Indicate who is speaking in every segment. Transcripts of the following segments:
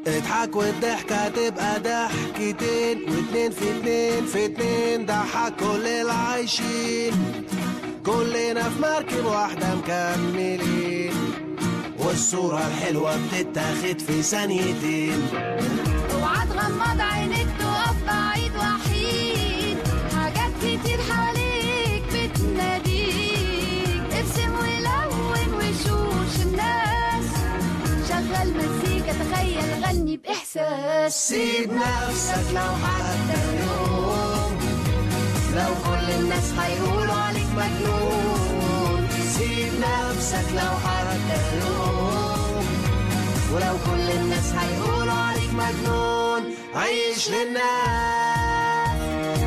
Speaker 1: اضحك والضحكة تبقى ضحكتين واتنين في اتنين في اتنين ضحك كل العايشين كلنا في مركب واحدة مكملين والصورة الحلوة بتتاخد في ثانيتين
Speaker 2: اوعى تغمض عينيك تقف بعيد وحيد حاجات كتير حواليك بتناديك ارسم ولون وشوش الناس شغل مزيكا تخيل غني بإحساس
Speaker 1: سيب نفسك لو حتى يوم لو كل الناس هيقولوا عليك مجنون سيب نفسك لو حتى يوم ولو كل الناس هيقولوا عليك مجنون عيش للناس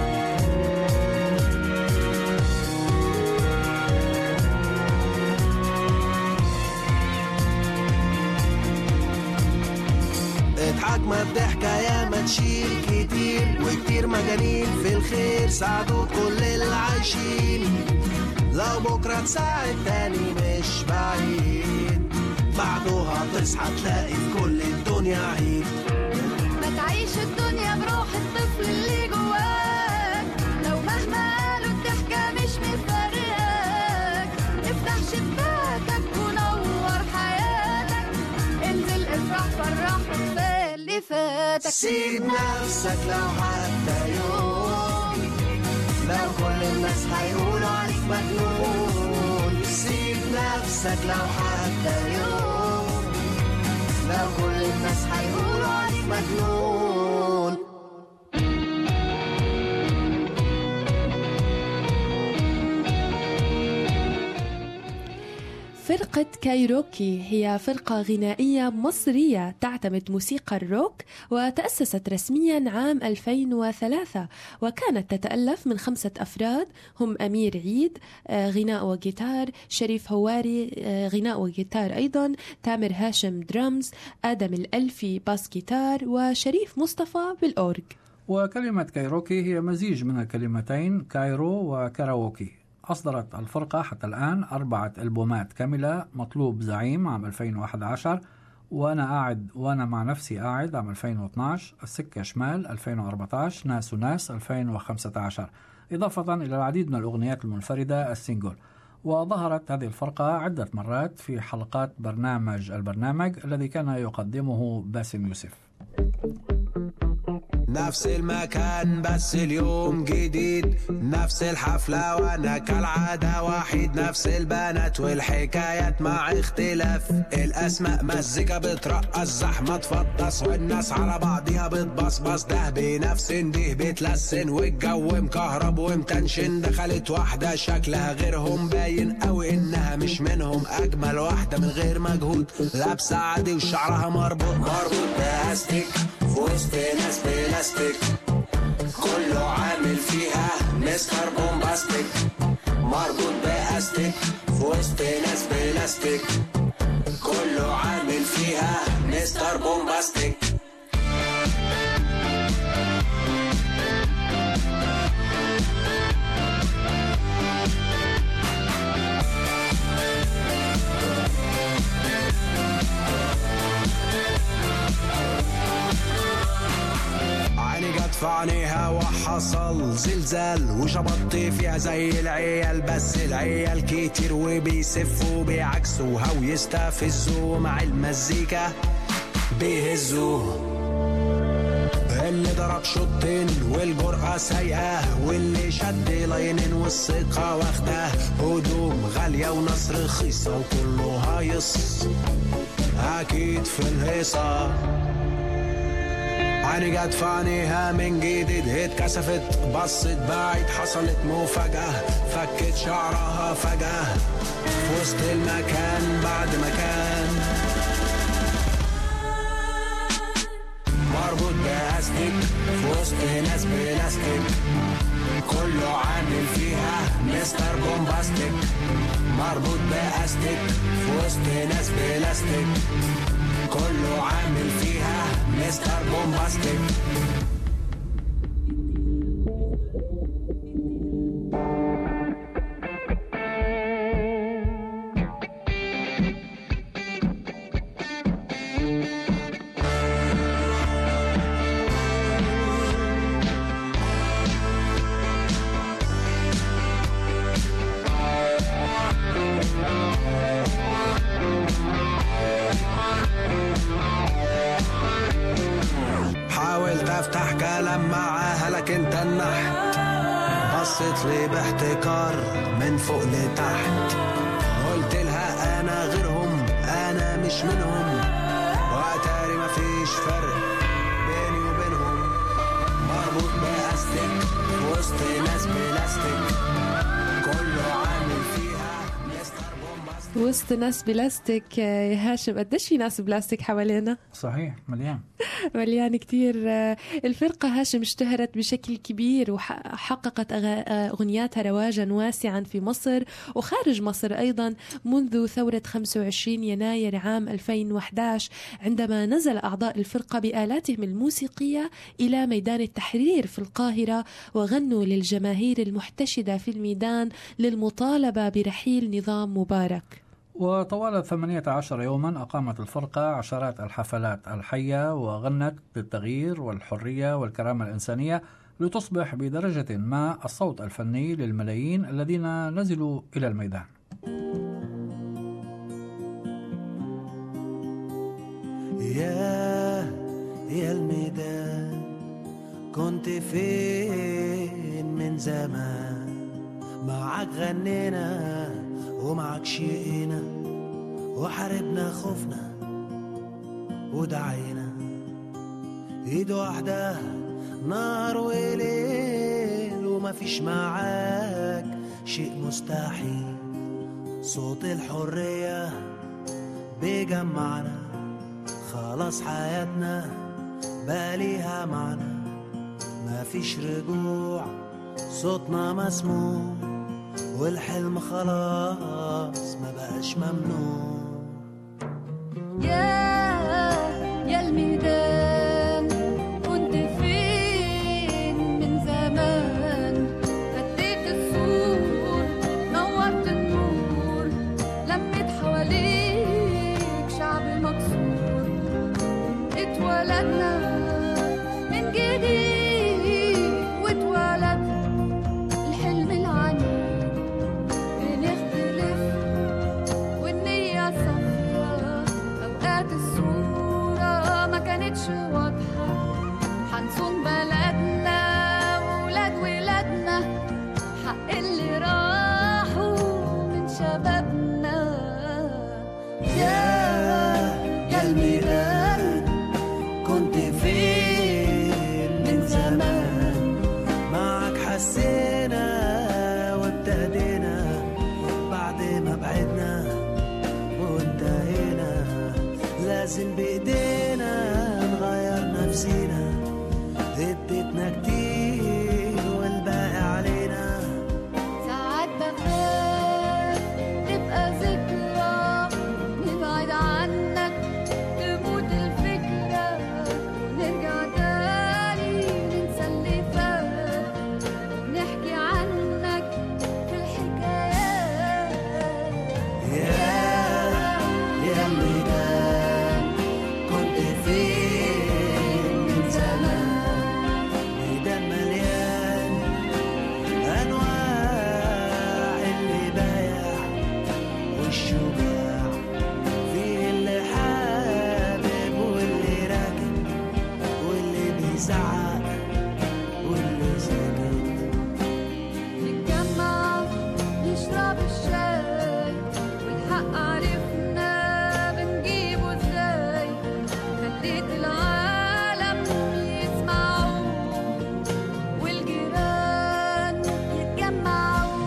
Speaker 1: اضحك ما الضحكة يا ما تشيل كتير وكتير مجانين في الخير ساعدوا كل العايشين لو بكرة تساعد تاني مش بعيد بعدها تصحى تلاقي في كل الدنيا عيد
Speaker 2: ما تعيش الدنيا بروح الطفل اللي جواك لو مهما قالوا الضحكة مش مفرقاك افتح شباكك ونور حياتك انزل افرح فرح وكفاية اللي فاتك
Speaker 1: سيب نفسك لو حتى يوم لو كل الناس هيقولوا عليك مجنون سيب نفسك لو حتى يوم لو كل الناس هيقولوا عليك مجنون
Speaker 3: فرقة كايروكي هي فرقة غنائية مصرية تعتمد موسيقى الروك وتأسست رسميا عام 2003 وكانت تتألف من خمسة أفراد هم أمير عيد آه، غناء وجيتار شريف هواري آه، غناء وجيتار أيضا تامر هاشم درامز آدم الألفي باس جيتار وشريف مصطفى بالأورج
Speaker 4: وكلمة كايروكي هي مزيج من الكلمتين كايرو وكاراوكي أصدرت الفرقة حتى الآن أربعة ألبومات كاملة مطلوب زعيم عام 2011 وأنا قاعد وأنا مع نفسي قاعد عام 2012 السكة شمال 2014 ناس وناس 2015 إضافة إلى العديد من الأغنيات المنفردة السينجل وظهرت هذه الفرقة عدة مرات في حلقات برنامج البرنامج الذي كان يقدمه باسم يوسف
Speaker 1: نفس المكان بس اليوم جديد نفس الحفلة وانا كالعادة وحيد نفس البنات والحكايات مع اختلاف الاسماء مزيكا بترقص زحمة تفطس والناس على بعضيها بتبصبص ده بنفس ده بتلسن والجو مكهرب ومتنشن دخلت واحدة شكلها غيرهم باين قوي انها مش منهم اجمل واحدة من غير مجهود لابسة عادي وشعرها مربوط مربوط باستيك في وسط ناس بلاستيك كله عامل فيها مستر بومباستيك مربوط باستيك في وسط ناس بلاستيك كله عامل فيها مستر بومباستيك عيني جت في عينيها وحصل زلزال وشبطت فيها زي العيال بس العيال كتير وبيسفوا بيعكسوها ويستفزوا مع المزيكا بيهزوا اللي ضرب شوطين والجرأة سايقة واللي شد لاينين والثقة واخدة هدوم غالية وناس رخيصة وكله هايص أكيد في الهيصة عيني جت في عينيها من جديد اتكسفت بصت بعيد حصلت مفاجأة فكت شعرها فجأة في وسط المكان بعد مكان مربوط باستيك في وسط ناس بلاستيك كله عامل فيها مستر بومباستيك مربوط باستيك في وسط ناس بلاستيك كله عامل فيها مستر بومباستيك العالم معاها لكن تنحت بصت لي باحتكار من فوق لتحت قلت لها انا غيرهم انا مش منهم واتاري مفيش فرق بيني وبينهم مربوط باستك في وسط ناس بلاستيك كله عامل فيها مستر بومباستيك
Speaker 3: وسط ناس بلاستيك آه، يا هاشم قديش في ناس بلاستيك حوالينا
Speaker 4: صحيح مليان
Speaker 3: مليان كتير آه، الفرقة هاشم اشتهرت بشكل كبير وحققت أغنياتها رواجا واسعا في مصر وخارج مصر أيضا منذ ثورة 25 يناير عام 2011 عندما نزل أعضاء الفرقة بآلاتهم الموسيقية إلى ميدان التحرير في القاهرة وغنوا للجماهير المحتشدة في الميدان للمطالبة برحيل نظام مبارك
Speaker 4: وطوال 18 يوما أقامت الفرقة عشرات الحفلات الحية وغنت بالتغيير والحرية والكرامة الإنسانية لتصبح بدرجة ما الصوت الفني للملايين الذين نزلوا إلى الميدان
Speaker 1: يا يا الميدان كنت فين من زمان معاك غنينا ومعاك شقينا وحاربنا خوفنا ودعينا ايد واحدة نار وليل ومفيش معاك شيء مستحيل صوت الحرية بيجمعنا خلاص حياتنا بقى ليها معنى مفيش رجوع صوتنا مسموع والحلم خلاص ما بقاش ممنوع
Speaker 2: يا يا الميدان كنت فين من زمان هديت السور نورت النور لميت حواليك شعب مكسور اتولدنا من جديد واتولد الحلم العنيد بنختلف والنية صافية أوقات الصورة ما كانتش واضحة حنصون بلدنا وولاد ولادنا حق اللي راحوا من شبابنا يا يا الميدان
Speaker 1: كنت فين من زمان معك حسينا وابتدينا بعد ما بعدنا وانتهينا لازم بايدينا نغير نفسينا اديتنا كتير والباقي علينا
Speaker 2: ساعات بخاف تبقى ذكرى نبعد عنك تموت الفكرة نرجع تاني ننسى اللي فات نحكي عنك في الحكايات
Speaker 1: يا يا الميدان كنت فين من زمان ميدان مليان انواع اللي بايع والشجاع فيه اللي حابب واللي راكب واللي بيزعق واللي ساكت
Speaker 2: نتجمع نشرب الشاي والحق عرفنا بنجيبه ازاي خليت العالم يسمعوا والجيران يتجمعوا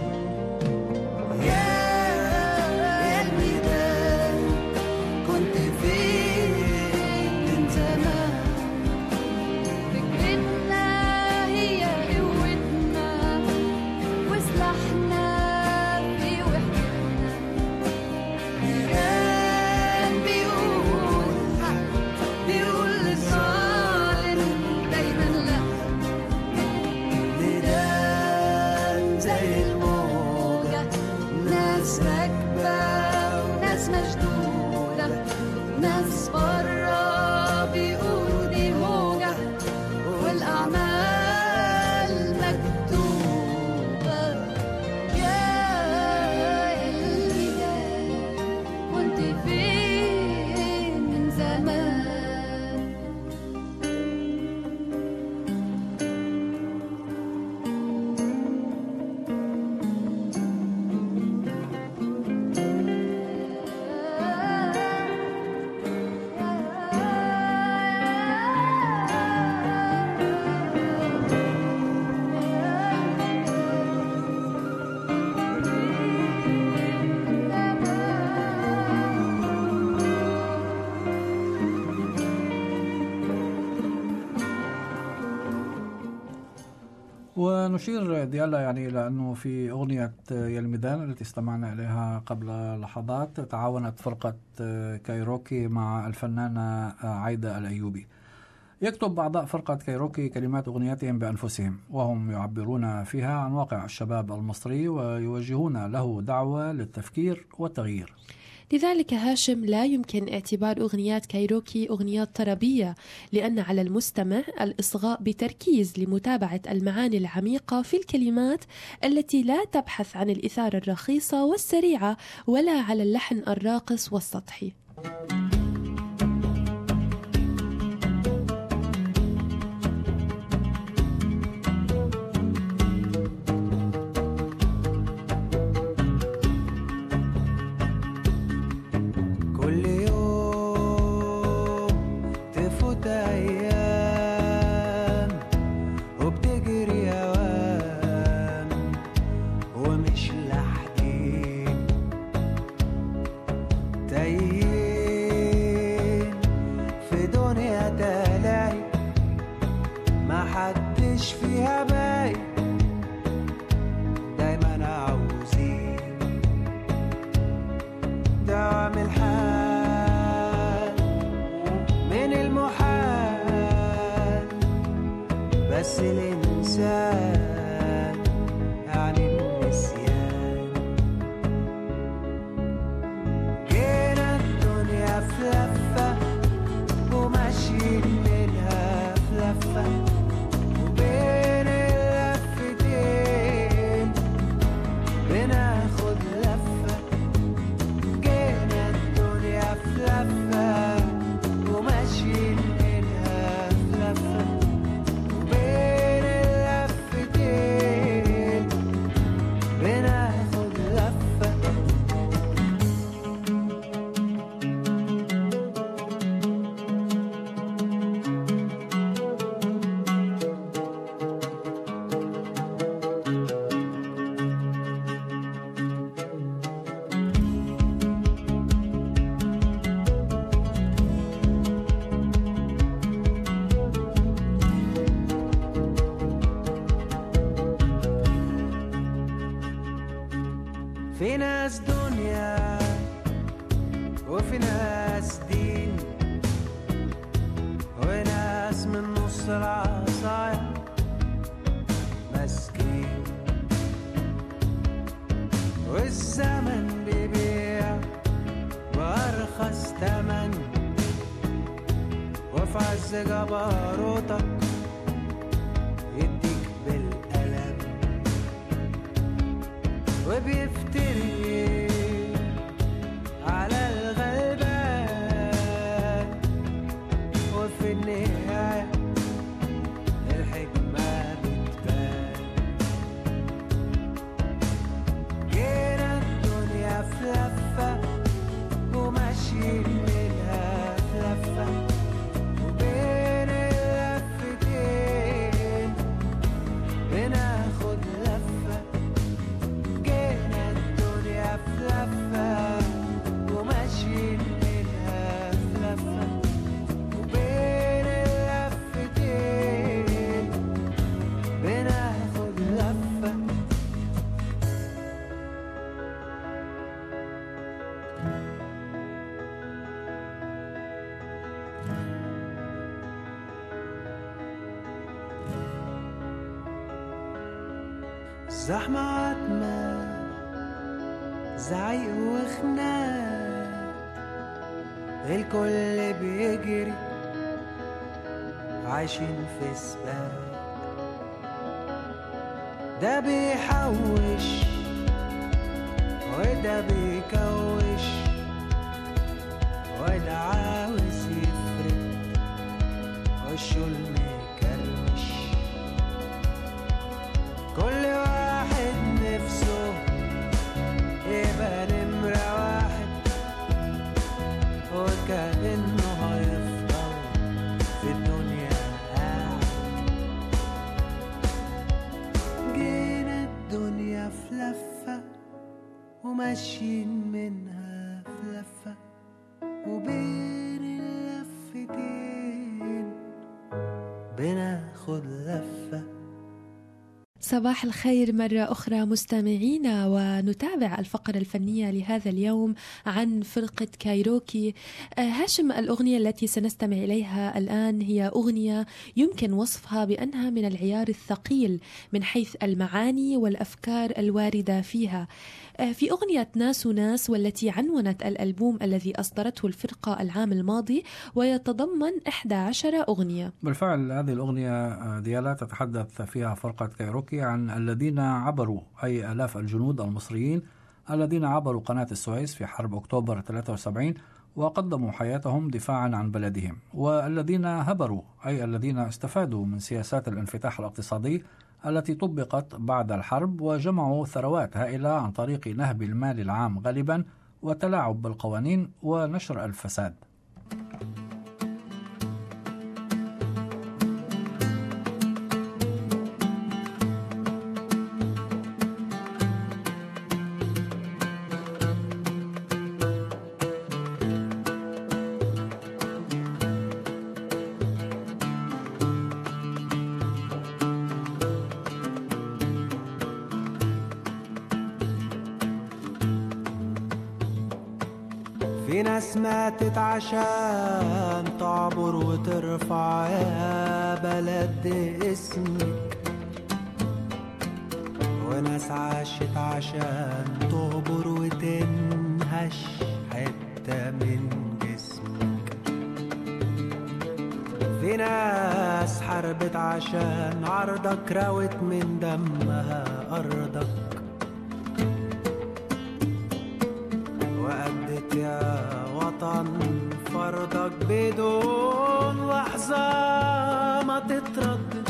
Speaker 1: يا يا الميدان كنت فين من زمان
Speaker 2: فكرتنا هي قوتنا وسلاحنا في وحدتنا
Speaker 1: كان بيقول حق
Speaker 2: بيقول للظالم دايما لا
Speaker 1: ميدان زي الموجة
Speaker 2: ناس راكبة وناس مشدودة ناس برا بيقولوا دي موجة والأعمال مكتوبة يا اللي جاي كنت فين من زمان
Speaker 4: ونشير ديالا يعني إلى أنه في أغنية يا الميدان التي استمعنا إليها قبل لحظات تعاونت فرقة كايروكي مع الفنانة عايدة الأيوبي يكتب أعضاء فرقة كايروكي كلمات أغنياتهم بأنفسهم وهم يعبرون فيها عن واقع الشباب المصري ويوجهون له دعوة للتفكير والتغيير
Speaker 3: لذلك هاشم لا يمكن اعتبار أغنيات كايروكي أغنيات طربية لأن على المستمع الإصغاء بتركيز لمتابعة المعاني العميقة في الكلمات التي لا تبحث عن الإثارة الرخيصة والسريعة ولا على اللحن الراقص والسطحي.
Speaker 1: كل يوم تفوت ايام وبتجري اوام ومش لاحقين تايهين في دنيا تلاهي ما حدش فيها باين دايما عاوزين دوام الحال من المحال بس الإنسان يعني النسيان جينا الدنيا في لفة وماشيين منها في لفة وبين اللفتين بناخد لفة جينا الدنيا في لفة وماشيين منها في لفة وبين اللفتين بناخد لفة في ناس دنيا وفي ناس دين وناس من نص العصاية مسكين والزمن بيبيع بأرخص تمن وفي عز جبروتك يديك بالقلم وبيفتري على الغلبان وفي النهاية الحكمة بتبان جينا الدنيا في لفة وماشيين منها في لفة وبين اللفتين بناخد لفة جينا الدنيا في لفة وماشيين منها في لفة وبين اللفتين بناخد لفة زحمة عتمة زعيق وخناق الكل بيجري عايشين في سباق ده بيحوش وده بيكوش وده عاوز يفرق وشه المكرمش كل واحد نفسه يبقى نمرة واحد وكأنه هيفضل في الدنيا قاعد جينا الدنيا في لفة وماشيين منها في لفة وبين اللفتين بناخد لفة
Speaker 3: صباح الخير مرة أخرى مستمعينا ونتابع الفقرة الفنية لهذا اليوم عن فرقة كايروكي آه، هاشم الأغنية التي سنستمع إليها الآن هي أغنية يمكن وصفها بأنها من العيار الثقيل من حيث المعاني والأفكار الواردة فيها آه، في أغنية ناس وناس والتي عنونت الألبوم الذي أصدرته الفرقة العام الماضي ويتضمن 11 أغنية
Speaker 4: بالفعل هذه الأغنية آه، ديالا تتحدث فيها فرقة كايروكي عن الذين عبروا أي آلاف الجنود المصريين الذين عبروا قناة السويس في حرب أكتوبر 73 وقدموا حياتهم دفاعا عن بلدهم والذين هبروا أي الذين استفادوا من سياسات الانفتاح الاقتصادي التي طبقت بعد الحرب وجمعوا ثروات هائلة عن طريق نهب المال العام غالبا وتلاعب بالقوانين ونشر الفساد
Speaker 1: في ناس ماتت عشان تعبر وترفع يا بلد اسمك وناس عاشت عشان تهبر وتنهش حتة من جسمك في ناس حاربت عشان عرضك راوت من دمها أرضك وأدت يا وطن فرضك بدون لحظة ما تتردد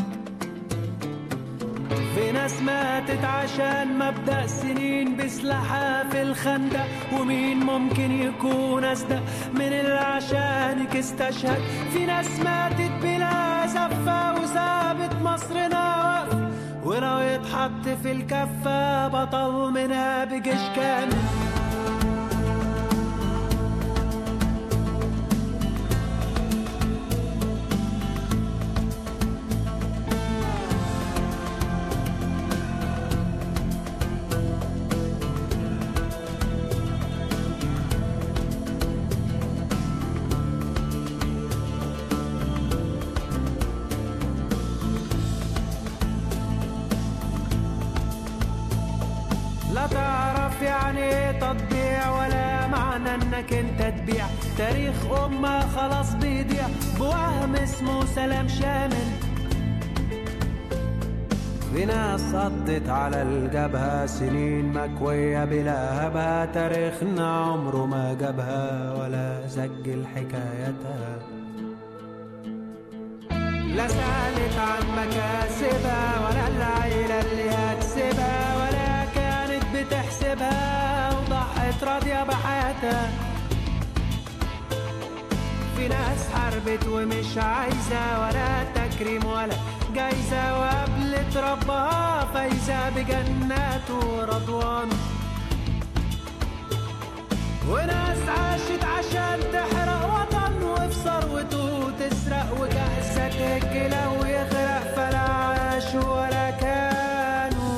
Speaker 1: في ناس ماتت عشان مبدأ سنين بسلاحها في الخندق ومين ممكن يكون أصدق من اللي عشانك استشهد في ناس ماتت بلا زفة وسابت مصرنا واقفة ولو يتحط في الكفة بطل منها بجيش كامل لا تعرف يعني ايه تطبيع ولا معنى انك انت تبيع تاريخ امة خلاص بيضيع بوهم اسمه سلام شامل في ناس قضت على الجبهة سنين مكوية بلا هبها تاريخنا عمره ما جابها ولا سجل حكايتها لا سألت عن مكاسبها ولا العيلة اللي هتسيبها ولا كانت بتحسبها وضحت راضية بحياتها في ناس حاربت ومش عايزة ولا تكريم ولا جايزة وقبلت ربها فايزة بجنات ورضوان وناس عاشت عشان تحرق وطن وفي ثروته تسرق وكأسة تجلى ويغرق فلا عاش ولا كانوا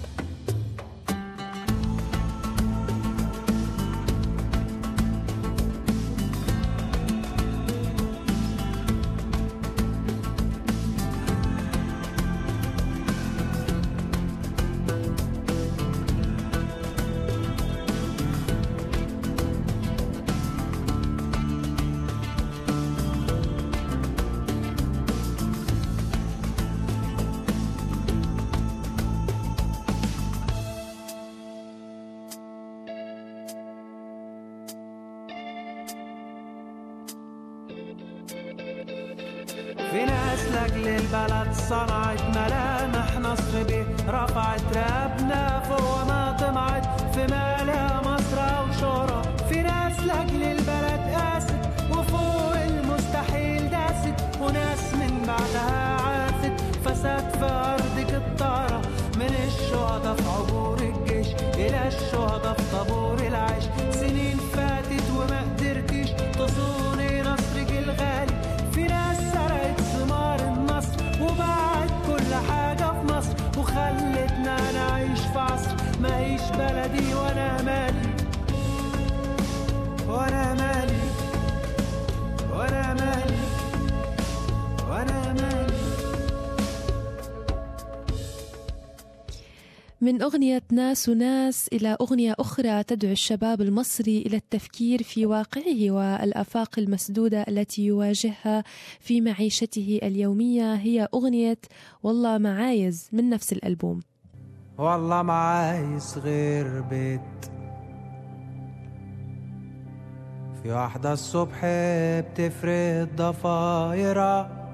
Speaker 1: في ناس لاجل البلد صنعت ملامح نصر بيه رفعت رقبنا فوق ما طمعت في مالها مصر وشهرة في ناس لاجل البلد قاست وفوق المستحيل داست وناس من بعدها عافت فساد في أرضك الطارة من الشهداء في عبور الجيش إلى الشهداء في طابور العيش سنين فاتت وما قدرتيش تصوني نصرك الغالي في ناس سرقت ثمار النصر وباعت كل حاجة في مصر وخلت مش بلدي وانا مالي وانا مالي وانا مالي وانا مالي
Speaker 3: من أغنية ناس وناس إلى أغنية أخرى تدعو الشباب المصري إلى التفكير في واقعه والآفاق المسدودة التي يواجهها في معيشته اليومية هي أغنية والله ما عايز من نفس الألبوم
Speaker 1: والله ما عايز غير بيت في واحدة الصبح بتفرد ضفايرها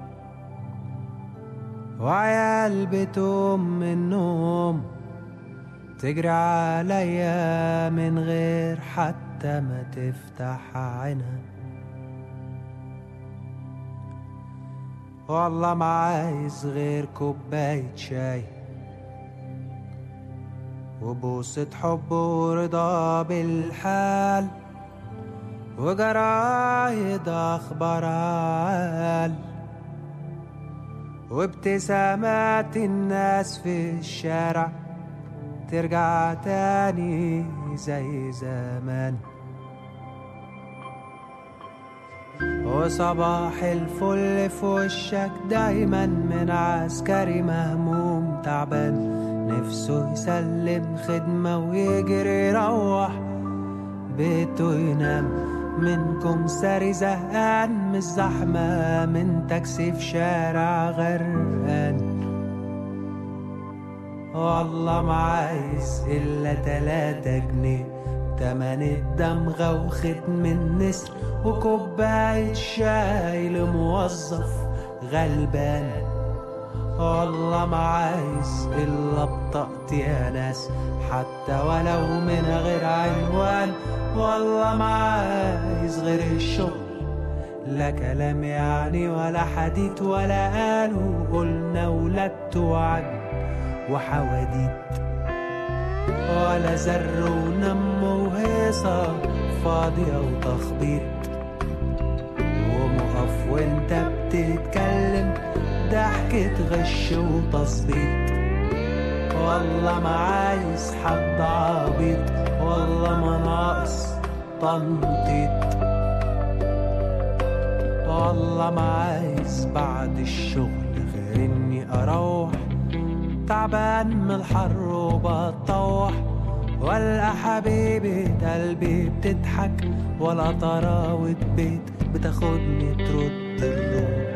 Speaker 1: وعيال بتقوم من النوم تجري عليا من غير حتى ما تفتح عينها والله ما عايز غير كوباية شاي وبوسة حب ورضا بالحال وجرايد أخبار عال وابتسامات الناس في الشارع ترجع تاني زي زمان وصباح الفل في وشك دايما من عسكري مهموم تعبان نفسه يسلم خدمة ويجري يروح بيته ينام منكم ساري زهقان مش زحمة من تاكسي في شارع غرقان والله ما عايز إلا تلاتة جنيه تمن الدمغة وختم النسر وكوباية شاي لموظف غلبان والله ما عايز إلا بطاقتي يا ناس حتى ولو من غير عنوان والله ما عايز غير الشغل لا كلام يعني ولا حديث ولا قالوا قلنا ولدت وعد وحواديت ولا زر ونم وهيصة فاضية وتخبيط ومقف وانت بتتكلم ضحكة غش وتصبيط والله ما عايز حد عبيط والله ما ناقص تنطيط والله ما عايز بعد الشغل غير اني اروح تعبان من الحر وبطوح ولا حبيبة قلبي بتضحك ولا طراوة بيت بتاخدني ترد الروح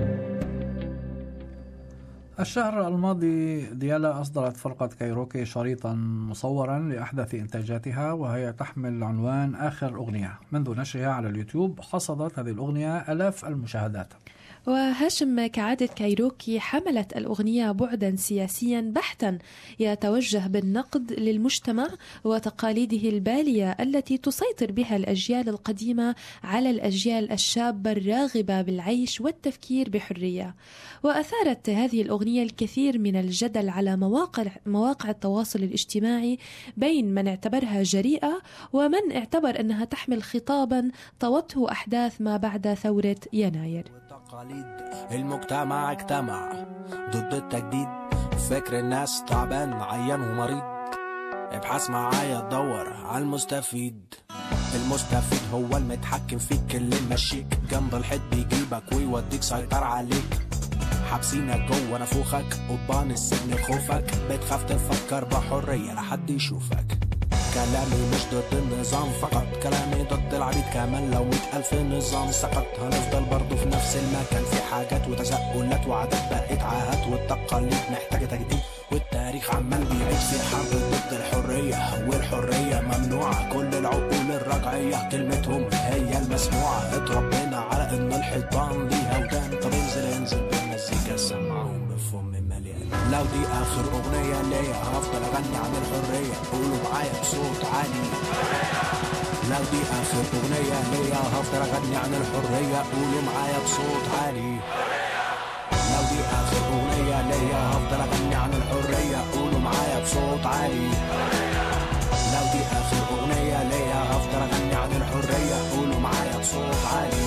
Speaker 4: الشهر الماضي ديالا أصدرت فرقة كايروكي شريطا مصورا لأحدث إنتاجاتها وهي تحمل عنوان آخر أغنية منذ نشرها على اليوتيوب حصدت هذه الأغنية ألاف المشاهدات
Speaker 3: وهاشم كعادة كايروكي حملت الأغنية بعدا سياسيا بحتا يتوجه بالنقد للمجتمع وتقاليده البالية التي تسيطر بها الأجيال القديمة على الأجيال الشابة الراغبة بالعيش والتفكير بحرية وأثارت هذه الأغنية الكثير من الجدل على مواقع, مواقع التواصل الاجتماعي بين من اعتبرها جريئة ومن اعتبر أنها تحمل خطابا طوته أحداث ما بعد ثورة يناير
Speaker 1: والتقاليد المجتمع اجتمع ضد التجديد فكر الناس تعبان عيان ومريض ابحث معايا تدور على المستفيد المستفيد هو المتحكم فيك اللي ماشيك جنب الحيط بيجيبك ويوديك سيطر عليك حابسينك جوه نافوخك قضبان السجن خوفك بتخاف تفكر بحرية لحد يشوفك كلامي مش ضد النظام فقط كلامي ضد العبيد كمان لو مئة ألف نظام سقط هنفضل برضه في نفس المكان في حاجات وتساؤلات وعادات بقت عاهات والتقاليد محتاجة تجديد والتاريخ عمال بيعيد في حرب ضد الحرية والحرية ممنوعة كل العقول الرجعية كلمتهم هي المسموعة اتربينا على ان الحيطان ليها ودان طب انزل انزل بالمزيكا سمعهم بفم مليان لو دي اخر اغنية ليا هفضل اغني عن الحرية قولوا معايا بصوت عالي لو دي اخر اغنية ليا هفضل اغني عن الحرية قولوا معايا بصوت عالي لو دي اخر اغنية ليا هفضل اغني عن الحرية قولوا معايا بصوت عالي لو دي اخر اغنية ليا هفضل اغني عن الحرية قولوا معايا بصوت عالي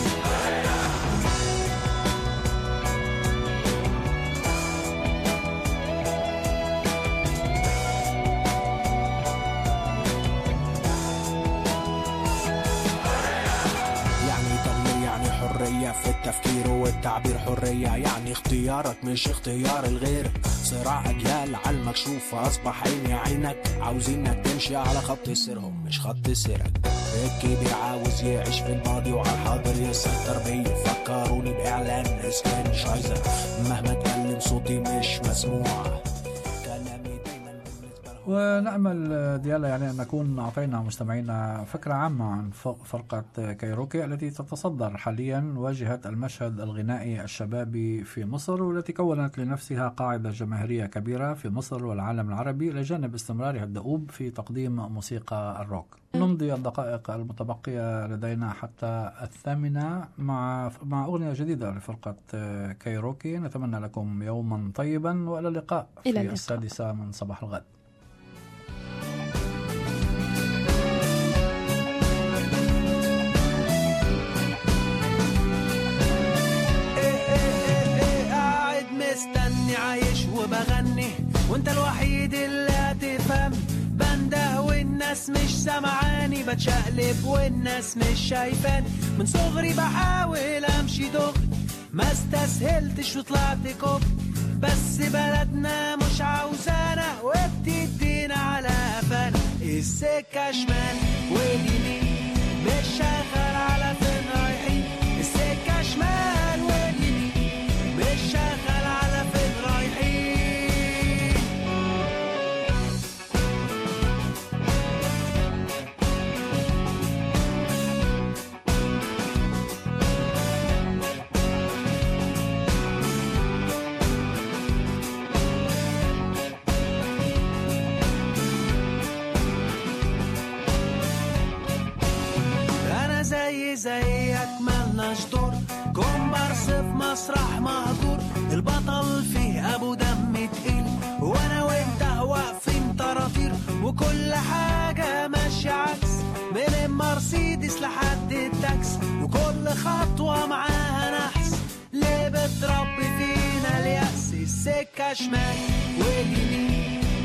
Speaker 1: حرية في التفكير والتعبير حرية يعني اختيارك مش اختيار الغير صراع أجيال على المكشوف أصبح عيني عينك عاوزينك تمشي على خط سيرهم مش خط سيرك الكبير عاوز يعيش في الماضي وعلى الحاضر يسيطر بيا فكروني بإعلان اسكان شايزر مهما اتكلم صوتي مش مسموع كلامي دايما بالنسبة لهم
Speaker 4: ونأمل ديالا يعني أن نكون أعطينا مستمعينا فكرة عامة عن ف- فرقة كايروكي التي تتصدر حاليا واجهة المشهد الغنائي الشبابي في مصر والتي كونت لنفسها قاعدة جماهيرية كبيرة في مصر والعالم العربي إلى جانب استمرارها الدؤوب في تقديم موسيقى الروك نمضي الدقائق المتبقية لدينا حتى الثامنة مع مع أغنية جديدة لفرقة كايروكي نتمنى لكم يوما طيبا وإلى اللقاء في
Speaker 3: إلى اللقاء.
Speaker 4: السادسة من صباح الغد
Speaker 1: إيه إيه إيه قاعد مستني عايش وبغني وانت الوحيد اللي هتفهم بنده والناس مش سمعاني بتشقلب والناس مش شايفاني من صغري بحاول امشي دغري ما استسهلتش وطلعت كوب بس بلدنا مش عاوزانا وبتدينا على قفانا السكة شمال واليمين مش شغال على فين رايحين السكة شمال واليمين مش شغال على فين رايحين انا زي زيك ملناش دور كومبارس في مسرح مهجور البطل فيه ابو دم تقيل وانا وانت واقفين طراطير وكل حاجة ماشية عكس من المرسيدس لحد التاكس وكل خطوة معاها نحس ليه بتربي فينا اليأس السكة شمال واليمين